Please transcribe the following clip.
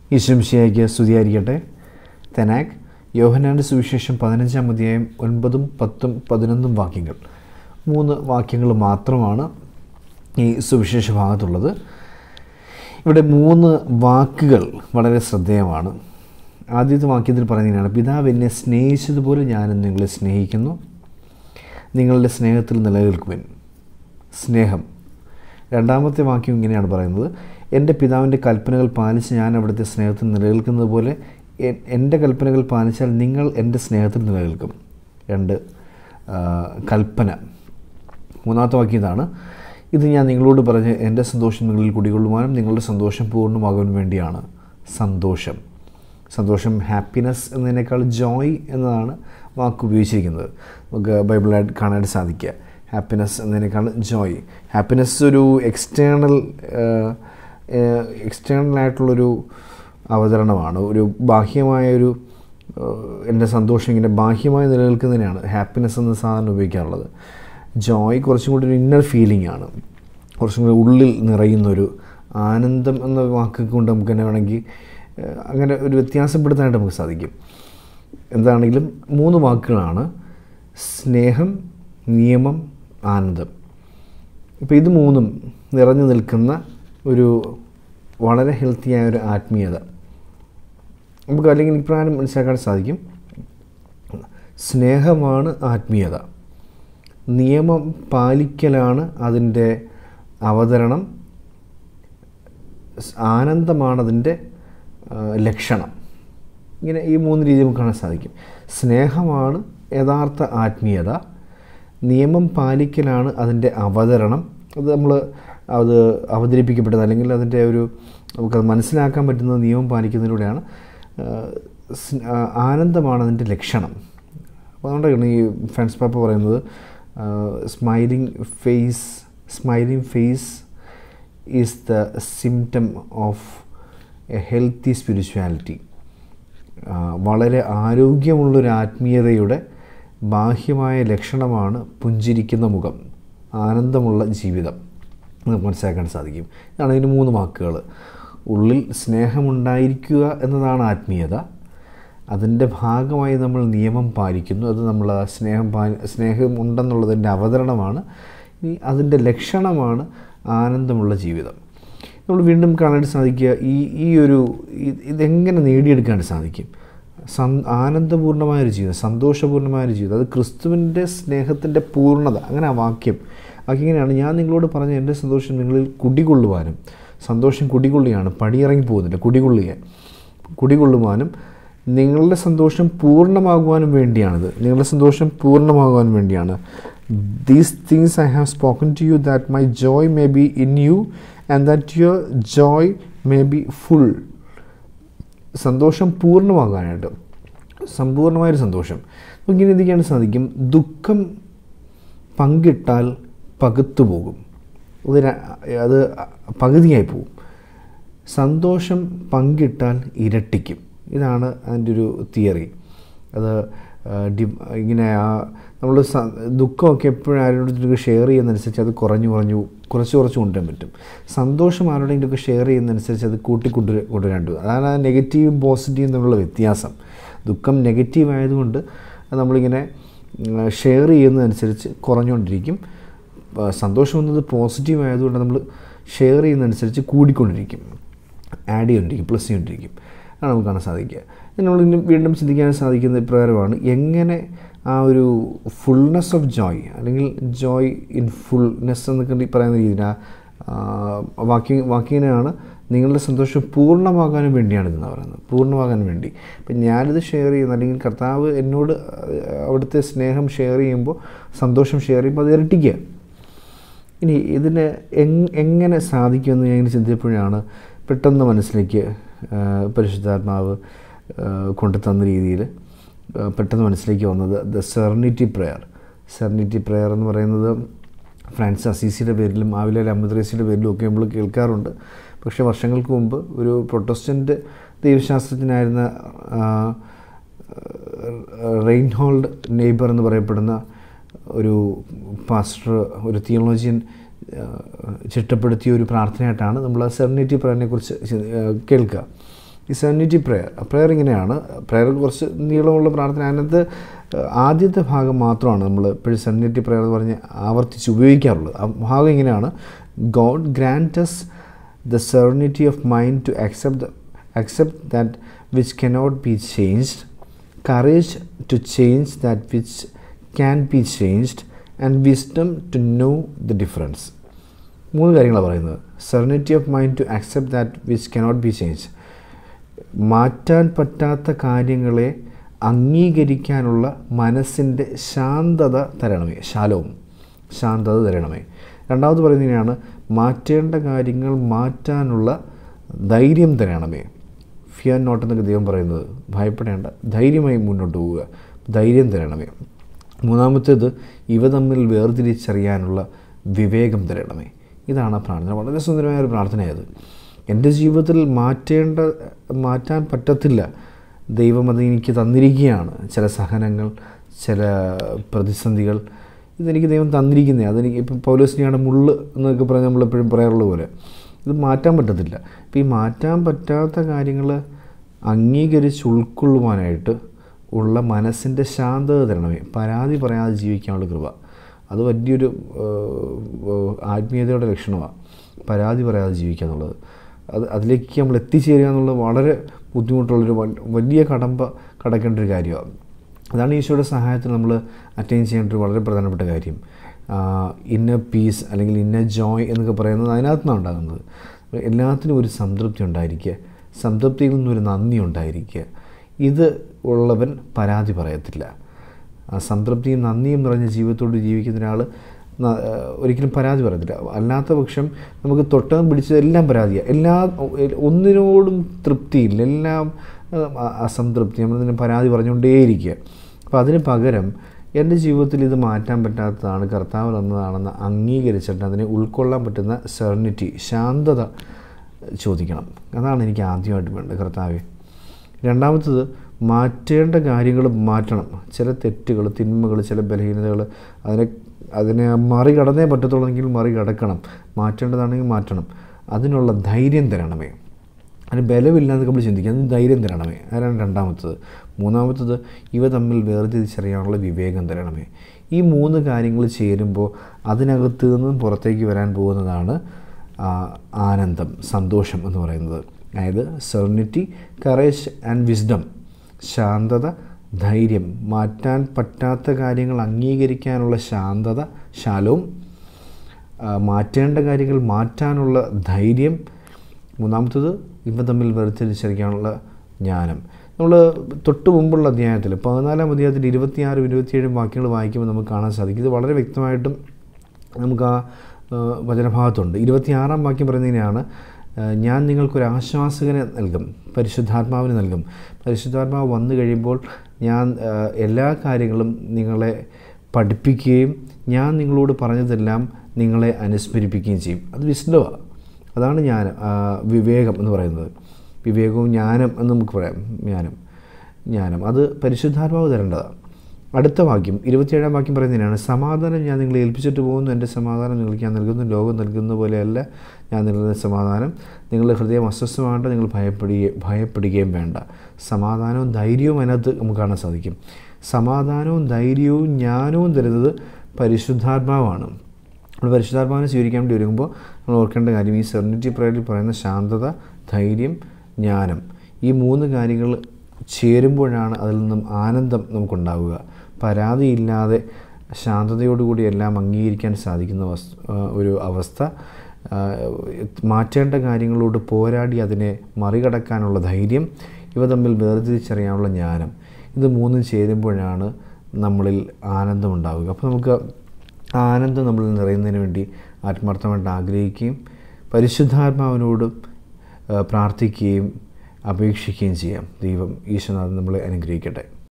ഈശ്വംശിയായിക്ക് സ്തുതിയായിരിക്കട്ടെ തെനാക് യോഹനാൻ്റെ സുവിശേഷം പതിനഞ്ചാം അധ്യായം ഒൻപതും പത്തും പതിനൊന്നും വാക്യങ്ങൾ മൂന്ന് വാക്യങ്ങൾ മാത്രമാണ് ഈ സുവിശേഷ ഭാഗത്തുള്ളത് ഇവിടെ മൂന്ന് വാക്കുകൾ വളരെ ശ്രദ്ധേയമാണ് ആദ്യത്തെ വാക്യത്തിൽ പറയുന്നതിനാണ് പിതാവ് എന്നെ സ്നേഹിച്ചതുപോലെ ഞാനും നിങ്ങളെ സ്നേഹിക്കുന്നു നിങ്ങളുടെ സ്നേഹത്തിൽ നിലനിൽക്കുവൻ സ്നേഹം രണ്ടാമത്തെ വാക്യം ഇങ്ങനെയാണ് പറയുന്നത് എൻ്റെ പിതാവിൻ്റെ കൽപ്പനകൾ പാലിച്ച് ഞാൻ അവിടുത്തെ സ്നേഹത്തിൽ നിലനിൽക്കുന്നത് പോലെ എ- എൻ്റെ കൽപ്പനകൾ പാലിച്ചാൽ നിങ്ങൾ എൻ്റെ സ്നേഹത്തിൽ നിലനിൽക്കും രണ്ട് ആ, കൽപ്പന മൂന്നാമത്തെ വാക്യം ഇതാണ് ഇത് ഞാൻ നിങ്ങളോട് പറഞ്ഞ് എൻ്റെ സന്തോഷം നിങ്ങളിൽ കുടികൊള്ളുവാനും നിങ്ങളുടെ സന്തോഷം പൂർണ്ണമാകാൻ വേണ്ടിയാണ് സന്തോഷം സന്തോഷം ഹാപ്പിനെസ് എന്നതിനേക്കാൾ ജോയ് എന്നതാണ് വാക്ക് ഉപയോഗിച്ചിരിക്കുന്നത് നമുക്ക് ബൈബിളായിട്ട് കാണാൻ സാധിക്കുക ഹാപ്പിനെസ് എന്നതിനേക്കാൾ ജോയ് ഹാപ്പിനെസ് ഒരു എക്സ്റ്റേണൽ എക്സ്റ്റേണൽ ആയിട്ടുള്ളൊരു അവതരണമാണ് ഒരു ബാഹ്യമായ ഒരു ഏഹ്, എൻ്റെ സന്തോഷം ഇങ്ങനെ ബാഹ്യമായി നിലനിൽക്കുന്നതിനാണ് ഹാപ്പിനെസ് എന്ന് സാധാരണ ഉപയോഗിക്കാറുള്ളത് ജോയ് കുറച്ചും കൂടി ഒരു ഇന്നർ ഫീലിംഗ് ആണ് കുറച്ചും കൂടി ഉള്ളിൽ നിറയുന്നൊരു ആനന്ദം എന്ന വാക്ക് കൊണ്ട് നമുക്ക് തന്നെ വേണമെങ്കിൽ ഏഹ്, അങ്ങനെ ഒരു വ്യത്യാസപ്പെടുത്താനായിട്ട് നമുക്ക് സാധിക്കും എന്താണെങ്കിലും മൂന്ന് വാക്കുകളാണ് സ്നേഹം നിയമം ആനന്ദം ഇപ്പോൾ ഇത് മൂന്നും നിറഞ്ഞു നിൽക്കുന്ന ഒരു വളരെ ഹെൽത്തിയായ ഒരു ആത്മീയത നമുക്ക് അല്ലെങ്കിൽ ഇപ്രകാരം മനസ്സിലാക്കാൻ സാധിക്കും സ്നേഹമാണ് ആത്മീയത നിയമം പാലിക്കലാണ് അതിൻ്റെ അവതരണം സ് ആനന്ദമാണ് അതിൻ്റെ ആ, ലക്ഷണം ഇങ്ങനെ ഈ മൂന്ന് രീതി നമുക്ക് കാണാൻ സാധിക്കും സ്നേഹമാണ് യഥാർത്ഥ ആത്മീയത നിയമം പാലിക്കലാണ് അതിൻ്റെ അവതരണം അത് നമ്മൾ അത് അവതരിപ്പിക്കപ്പെട്ടത് അല്ലെങ്കിൽ അതിൻ്റെ ഒരു നമുക്കത് മനസ്സിലാക്കാൻ പറ്റുന്നത് നിയമം പാലിക്കുന്നതിലൂടെയാണ് ആ, സ്- ആ, ആനന്ദമാണ് അതിൻ്റെ ലക്ഷണം അപ്പോൾ അതുകൊണ്ടാണ് ഈ ഫ്രണ്ട്സ് പാപ്പ പറയുന്നത് smiling face smiling face is the symptom of a healthy spirituality വളരെ ആരോഗ്യമുള്ളൊരു ആത്മീയതയുടെ ബാഹ്യമായ ലക്ഷണമാണ് പുഞ്ചിരിക്കുന്ന മുഖം ആനന്ദമുള്ള ജീവിതം നമുക്ക് മനസ്സിലാക്കാൻ സാധിക്കും ഇതാണ് ഇതിന് മൂന്ന് വാക്കുകൾ ഉള്ളിൽ സ്നേഹമുണ്ടായിരിക്കുക എന്നതാണ് ആത്മീയത അതിൻ്റെ ഭാഗമായി നമ്മൾ നിയമം പാലിക്കുന്നു അത് നമ്മൾ ആ സ്നേഹം പാ സ്നേഹം ഉണ്ടെന്നുള്ളതിൻ്റെ അവതരണമാണ് ഇനി അതിൻ്റെ ലക്ഷണമാണ് ആനന്ദമുള്ള ജീവിതം നമ്മൾ വീണ്ടും കാണാൻ സാധിക്കുക ഈ ഈ ഒരു ഇ- ഇതെങ്ങനെ നേടിയെടുക്കാൻ സാധിക്കും സം ആനന്ദപൂർണ്ണമായൊരു ജീവിതം സന്തോഷപൂർണ്ണമായൊരു ജീവിതം അത് ക്രിസ്തുവിൻ്റെ സ്നേഹത്തിൻ്റെ പൂർണ്ണത അങ്ങനെ ആ വാക്യം വാക്യം ഇങ്ങനെയാണ് ഞാൻ നിങ്ങളോട് പറഞ്ഞ എൻ്റെ സന്തോഷം നിങ്ങളിൽ കുടികൊള്ളുവാനും സന്തോഷം കുടികൊള്ളുകയാണ് പടിയിറങ്ങി പോകുന്നില്ല കുടികൊള്ളുക കുടികൊള്ളുവാനും നിങ്ങളുടെ സന്തോഷം പൂർണ്ണമാകുവാനും വേണ്ടിയാണിത് നിങ്ങളുടെ സന്തോഷം പൂർണ്ണമാകുവാൻ വേണ്ടിയാണ് these things I have spoken to you that my joy may be in you and that your joy may be full സന്തോഷം പൂർണ്ണമാകാനായിട്ട് സമ്പൂർണ്ണമായൊരു സന്തോഷം നമുക്ക് ഇങ്ങനെ എന്തൊക്കെയാണ് സാധിക്കും ദുഃഖം പങ്കിട്ടാൽ പകുത്തു പോകും അത് ര- അത് പകുതിയായി പോകും സന്തോഷം പങ്കിട്ടാൽ ഇരട്ടിക്കും ഇതാണ് അതിൻ്റെ ഒരു തിയറി അത് ആ, ഡി ഇങ്ങനെ ആ നമ്മൾ ദുഃഖമൊക്കെ എപ്പോഴും ആരോടെങ്കിലും ഷെയർ ചെയ്യുന്നതനുസരിച്ച് അത് കുറഞ്ഞു കുറഞ്ഞു കുറച്ച് കുറച്ച് കൊണ്ടുവരാൻ പറ്റും സന്തോഷം ആരോടെങ്കിലുമൊക്കെ ഷെയർ ചെയ്യുന്നതനുസരിച്ച് അത് കൂട്ടിക്കൊണ്ടു കൊണ്ടുവരാൻ പറ്റും അതാണ് ആ നെഗറ്റീവും പോസിറ്റീവും തമ്മിലുള്ള വ്യത്യാസം ദുഃഖം നെഗറ്റീവ് ആയതുകൊണ്ട് അത് നമ്മളിങ്ങനെ ഷെയർ ചെയ്യുന്നതനുസരിച്ച് കുറഞ്ഞുകൊണ്ടിരിക്കും ആ, സന്തോഷം എന്നത് പോസിറ്റീവ് ആയതുകൊണ്ട് നമ്മൾ ഷെയർ ചെയ്യുന്നതനുസരിച്ച് കൂടിക്കൊണ്ടിരിക്കും ആഡ് ചെയ്തുകൊണ്ടിരിക്കും പ്ലസ് ചെയ്തുകൊണ്ടിരിക്കും ആണ് നമുക്ക് കാണാൻ സാധിക്കുക ഇനി നമ്മൾ ഇനി വീണ്ടും ചിന്തിക്കാൻ സാധിക്കുന്ന ഇപ്രകാരമാണ് എങ്ങനെ ആ ഒരു ഫുൾനെസ് ഓഫ് ജോയ് അല്ലെങ്കിൽ ജോയ് ഇൻ ഫുൾനെസ് എന്നൊക്കെ ഈ പറയുന്ന രീതിയിൽ ആ വാക്യ വാക്യനാണ് നിങ്ങളുടെ സന്തോഷം പൂർണ്ണമാകാനും വേണ്ടിയാണ് ഇതെന്ന് പറയുന്നത് പൂർണ്ണമാകാൻ വേണ്ടി അപ്പം ഞാനിത് ഷെയർ ചെയ്യുന്ന അല്ലെങ്കിൽ കർത്താവ് എന്നോട് അവിടുത്തെ സ്നേഹം ഷെയർ ചെയ്യുമ്പോൾ സന്തോഷം ഷെയർ ചെയ്യുമ്പോൾ അത് ഇരട്ടിക്കുക ഇനി ഇതിന് എങ് എങ്ങനെ സാധിക്കുമെന്ന് ഞാൻ ഇങ്ങനെ ചിന്തിച്ചപ്പോഴാണ് പെട്ടെന്ന് മനസ്സിലേക്ക് ആ, പരിശുദ്ധാത്മാവ് ആ, കൊണ്ടു തന്ന രീതിയിൽ ആ, പെട്ടെന്ന് മനസ്സിലേക്ക് വന്നത് the serenity prayer serenity prayer എന്ന് പറയുന്നത് ഫ്രാൻസ് അസീസിയുടെ പേരിലും ആവില അമ്പദ്രേസിയുടെ പേരിലും ഒക്കെ നമ്മൾ കേൾക്കാറുണ്ട് പക്ഷേ വർഷങ്ങൾക്ക് മുമ്പ് ഒരു പ്രൊട്ടസ്റ്റൻ്റ് ദൈവശാസ്ത്രജ്ഞനായിരുന്ന ആ, റെയിൻഹോൾഡ് നെയ്ബർ എന്ന് പറയപ്പെടുന്ന ഒരു പാസ്റ്റർ ഒരു തിയോളജിയൻ ചിട്ടപ്പെടുത്തിയ ഒരു പ്രാർത്ഥനയായിട്ടാണ് നമ്മൾ സെർണിറ്റി പ്രയറിനെ കുറിച്ച് കേൾക്കുക ഈ സെവനിറ്റി പ്രെയർ പ്രെയർ ഇങ്ങനെയാണ് പ്രെയർ കുറച്ച് നീളമുള്ള പ്രാർത്ഥന അതിനകത്ത് ആദ്യത്തെ ഭാഗം മാത്രമാണ് നമ്മൾ ഇപ്പോഴും സെവനിറ്റി പ്രെയർ എന്ന് പറഞ്ഞ് ആവർത്തിച്ച് ഉപയോഗിക്കാറുള്ളത് ആ ഭാഗം ഇങ്ങനെയാണ് God grants the serenity of mind to accept accept that which cannot be changed, courage to change that which can be changed, and wisdom to know the difference. മൂന്ന് കാര്യങ്ങളാണ് പറയുന്നത് serenity of mind to accept that which cannot be change മാറ്റാൻ പറ്റാത്ത കാര്യങ്ങളെ അംഗീകരിക്കാനുള്ള മനസ്സിൻ്റെ ശാന്തത തരണമേ ശാലവും ശാന്തത തരണമേ രണ്ടാമത് പറയുന്നതിനാണ് മാറ്റേണ്ട കാര്യങ്ങൾ മാറ്റാനുള്ള ധൈര്യം തരണമേ ഫിയർ നോട്ട് എന്നൊക്കെ ദൈവം പറയുന്നത് ഭയപ്പെടേണ്ട ധൈര്യമായി മുന്നോട്ട് പോവുക ധൈര്യം തരണമേ മൂന്നാമത്തേത് ഇവ തമ്മിൽ വേർതിരിച്ചറിയാനുള്ള വിവേകം തരണമേ ഇതാണ് ആ പ്രാർത്ഥന വളരെ സുന്ദരമായ ഒരു പ്രാർത്ഥനയത് എൻ്റെ ജീവിതത്തിൽ മാറ്റേണ്ട മാറ്റാൻ പറ്റത്തില്ല ദൈവം അത് എനിക്ക് തന്നിരിക്കുകയാണ് ചില സഹനങ്ങൾ ചില പ്രതിസന്ധികൾ ഇതെനിക്ക് ദൈവം തന്നിരിക്കുന്നത് അതെനിക്ക് ഇപ്പം പൗലോസ്നിയാണ് മുള്ള് എന്നൊക്കെ പറഞ്ഞ് നമ്മളെപ്പോഴും പറയാറുള്ള പോലെ ഇത് മാറ്റാൻ പറ്റത്തില്ല അപ്പോൾ ഈ മാറ്റാൻ പറ്റാത്ത കാര്യങ്ങൾ അംഗീകരിച്ച് ഉൾക്കൊള്ളുവാനായിട്ട് ഉള്ള മനസ്സിൻ്റെ ശാന്തത തരണമേ പരാതി പറയാതെ ജീവിക്കാനുള്ള കൃപ അത് വലിയൊരു ആത്മീയതയുടെ ലക്ഷണമാണ് പരാതി പറയാതെ ജീവിക്കുക എന്നുള്ളത് അത് അതിലേക്ക് നമ്മൾ എത്തിച്ചേരുക എന്നുള്ളത് വളരെ ബുദ്ധിമുട്ടുള്ളൊരു വലിയ കടമ്പ കടക്കേണ്ട ഒരു കാര്യമാണ് അതാണ് ഈശോയുടെ സഹായത്തിന് നമ്മൾ അറ്റൈൻ ചെയ്യേണ്ട ഒരു വളരെ പ്രധാനപ്പെട്ട കാര്യം ഇന്ന പീസ് അല്ലെങ്കിൽ ഇന്ന ജോയ് എന്നൊക്കെ പറയുന്നത് അതിനകത്തുനിന്നാണ് ഉണ്ടാകുന്നത് എല്ലാത്തിനും ഒരു സംതൃപ്തി ഉണ്ടായിരിക്കുക സംതൃപ്തിയിൽ നിന്നൊരു നന്ദി ഉണ്ടായിരിക്കുക ഇത് ഉള്ളവൻ പരാതി പറയത്തില്ല ആ സംതൃപ്തിയും നന്ദിയും നിറഞ്ഞ ജീവിതത്തോട് ജീവിക്കുന്ന ഒരാൾ ഒരിക്കലും പരാതി പറയത്തില്ല അല്ലാത്ത പക്ഷം നമുക്ക് തൊട്ടതും പിടിച്ചത് എല്ലാം പരാതിയാണ് എല്ലാ ഒന്നിനോടും തൃപ്തിയില്ല എല്ലാം അസംതൃപ്തി നമ്മളിതിന് പരാതി പറഞ്ഞുകൊണ്ടേയിരിക്കുക അപ്പോൾ അതിന് പകരം എൻ്റെ ജീവിതത്തിൽ ഇത് മാറ്റാൻ പറ്റാത്തതാണ് കർത്താവ് തന്നതാണെന്ന് അംഗീകരിച്ചിട്ട് അതിനെ ഉൾക്കൊള്ളാൻ പറ്റുന്ന സെർണിറ്റി ശാന്തത ചോദിക്കണം അതാണ് എനിക്ക് ആദ്യമായിട്ട് വേണ്ടത് കർത്താവെ രണ്ടാമത്തത് മാറ്റേണ്ട കാര്യങ്ങൾ മാറ്റണം ചില തെറ്റുകൾ തിന്മകൾ ചില ബലഹീനതകൾ അതിനെ അതിനെ മറികടന്നേ പറ്റത്തുള്ളെങ്കിൽ മറികടക്കണം മാറ്റേണ്ടതാണെങ്കിൽ മാറ്റണം അതിനുള്ള ധൈര്യം തരണമേ അതിന് ബലമില്ല എന്നൊക്കെ നമ്മൾ ചിന്തിക്കുക അതിന് ധൈര്യം തരണമേ അതാണ് രണ്ടാമത്തത് മൂന്നാമത്തത് ഇവ തമ്മിൽ വേർതിരിച്ചറിയാനുള്ള വിവേകം തരണമേ ഈ മൂന്ന് കാര്യങ്ങൾ ചേരുമ്പോൾ അതിനകത്ത് നിന്നും പുറത്തേക്ക് വരാൻ പോകുന്നതാണ് ആനന്ദം സന്തോഷം എന്ന് പറയുന്നത് അതായത് സെർണിറ്റി കറേജ് ആൻഡ് വിസ്ഡം ശാന്തത ധൈര്യം മാറ്റാൻ പറ്റാത്ത കാര്യങ്ങൾ അംഗീകരിക്കാനുള്ള ശാന്തത ശാലവും മാറ്റേണ്ട കാര്യങ്ങൾ മാറ്റാനുള്ള ധൈര്യം മൂന്നാമത്തത് ഇവ തമ്മിൽ വേർതിരിച്ചറിയാനുള്ള ജ്ഞാനം നമ്മൾ തൊട്ട് മുമ്പുള്ള അധ്യായത്തിൽ പതിനാലാം അധ്യായത്തിൽ ഇരുപത്തിയാറും ഇരുപത്തിയേഴും വാക്യങ്ങൾ വായിക്കുമ്പോൾ നമുക്ക് കാണാൻ സാധിക്കും ഇത് വളരെ വ്യക്തമായിട്ടും നമുക്ക് ആ വചനഭാഗത്തുണ്ട് ഇരുപത്തിയാറാം വാക്യം പറയുന്നതിനാണ് ഞാൻ നിങ്ങൾക്കൊരു ആശ്വാസകനെ നൽകും പരിശുദ്ധാത്മാവിന് നൽകും പരിശുദ്ധാത്മാവ് വന്നു കഴിയുമ്പോൾ ഞാൻ എല്ലാ കാര്യങ്ങളും നിങ്ങളെ പഠിപ്പിക്കുകയും ഞാൻ നിങ്ങളോട് പറഞ്ഞതെല്ലാം നിങ്ങളെ അനുസ്മരിപ്പിക്കുകയും ചെയ്യും അത് വിസ്ഡമാണ് അതാണ് ജ്ഞാനം വിവേകം എന്ന് പറയുന്നത് വിവേകവും ജ്ഞാനം എന്ന് നമുക്ക് പറയാം ജ്ഞാനം ജ്ഞാനം അത് പരിശുദ്ധാത്മാവ് തരേണ്ടതാണ് അടുത്ത വാക്യം ഇരുപത്തിയേഴാം വാക്യം പറയുന്നതിനാണ് സമാധാനം ഞാൻ നിങ്ങളെ ഏൽപ്പിച്ചിട്ട് പോകുന്നു എൻ്റെ സമാധാനം നിങ്ങൾക്ക് ഞാൻ നൽകുന്നു ലോകം നൽകുന്ന പോലെയല്ല ഞാൻ നൽകുന്ന സമാധാനം നിങ്ങളുടെ ഹൃദയം അസ്വസ്ഥമാകേണ്ട നിങ്ങൾ ഭയപ്പെടുകയും ഭയപ്പെടുകയും വേണ്ട സമാധാനവും ധൈര്യവും അതിനകത്ത് നമുക്ക് കാണാൻ സാധിക്കും സമാധാനവും ധൈര്യവും ജ്ഞാനവും തരുന്നത് പരിശുദ്ധാത്മാവാണ് നമ്മൾ പരിശുദ്ധാത്മാവിനെ സ്വീകരിക്കാൻ വേണ്ടി വരുമ്പോൾ നമ്മൾ ഓർക്കേണ്ട കാര്യം ഈ സെർണിറ്റി പ്രയറിൽ പറയുന്ന ശാന്തത ധൈര്യം ജ്ഞാനം ഈ മൂന്ന് കാര്യങ്ങൾ ചേരുമ്പോഴാണ് അതിൽ നിന്നും ആനന്ദം നമുക്കുണ്ടാവുക പരാതിയില്ലാതെ ശാന്തതയോടുകൂടി എല്ലാം അംഗീകരിക്കാൻ സാധിക്കുന്ന വസ്തു ഒരു അവസ്ഥ മാറ്റേണ്ട കാര്യങ്ങളോട് പോരാടി അതിനെ മറികടക്കാനുള്ള ധൈര്യം ഇവ തമ്മിൽ വേർതിരിച്ചറിയാനുള്ള ജ്ഞാനം ഇത് മൂന്നും ചേരുമ്പോഴാണ് നമ്മളിൽ ആനന്ദമുണ്ടാവുക അപ്പോൾ നമുക്ക് ആനന്ദം നമ്മളിൽ നിറയുന്നതിന് വേണ്ടി ആത്മാർത്ഥമായിട്ട് ആഗ്രഹിക്കുകയും പരിശുദ്ധാത്മാവിനോട് പ്രാർത്ഥിക്കുകയും അപേക്ഷിക്കുകയും ചെയ്യാം ദൈവം ഈശ്വനാഥൻ നമ്മളെ അനുഗ്രഹിക്കട്ടെ